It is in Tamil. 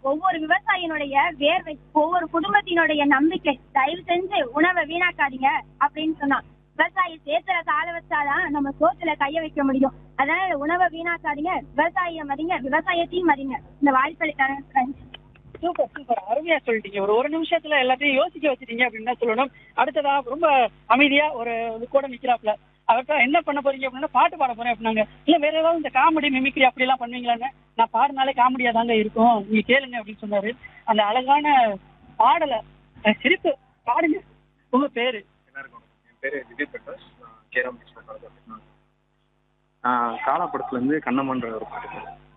ஒவ்வொரு விவசாயினுடைய வேர்வை ஒவ்வொரு குடும்பத்தினுடைய நம்பிக்கை தயவு செஞ்சு உணவை வீணாக்காதீங்க அப்படின்னு சொன்னான் விவசாயி சேத்துல கால வச்சாதான் நம்ம சோத்துல கைய வைக்க முடியும் அதனால உணவை வீணாக்காதீங்க விவசாயிய மதிங்க விவசாயத்தையும் மதிங்க இந்த வாய்ப்பளித்தான ஃப்ரெண்ட்ஸ் சூப்பர் சூப்பர் அருமையா சொல்லிட்டீங்க ஒரு ஒரு நிமிஷத்துல எல்லாத்தையும் யோசிக்க வச்சிட்டீங்க அப்படின்னு தான் சொல்லணும் அடுத்ததா ரொம்ப அமைதியா ஒரு இது கூட நிக்கிறாப்ல அவர்கிட்ட என்ன பண்ண போறீங்க அப்படின்னா பாட்டு பாட போறேன் அப்படின்னாங்க இல்ல வேற ஏதாவது இந்த காமெடி மிமிக்ரி அப்படி எல்லாம் பண்ணுவீங்களான்னு நான் பாடினாலே காமெடியா தாங்க இருக்கும் நீங்க கேளுங்க அப்படின்னு சொன்னாரு அந்த அழகான பாடலை அஹ் சிரிப்பு பாடுங்க உங்க பேரு எல்லாருக்கும் வணக்கம். என் பேரு விஜய் பிரகாஷ் நான் கேரம் காலா படத்துல இருந்து கண்ணம்மன்ற ஒரு பாட்டு பாடுறேன்.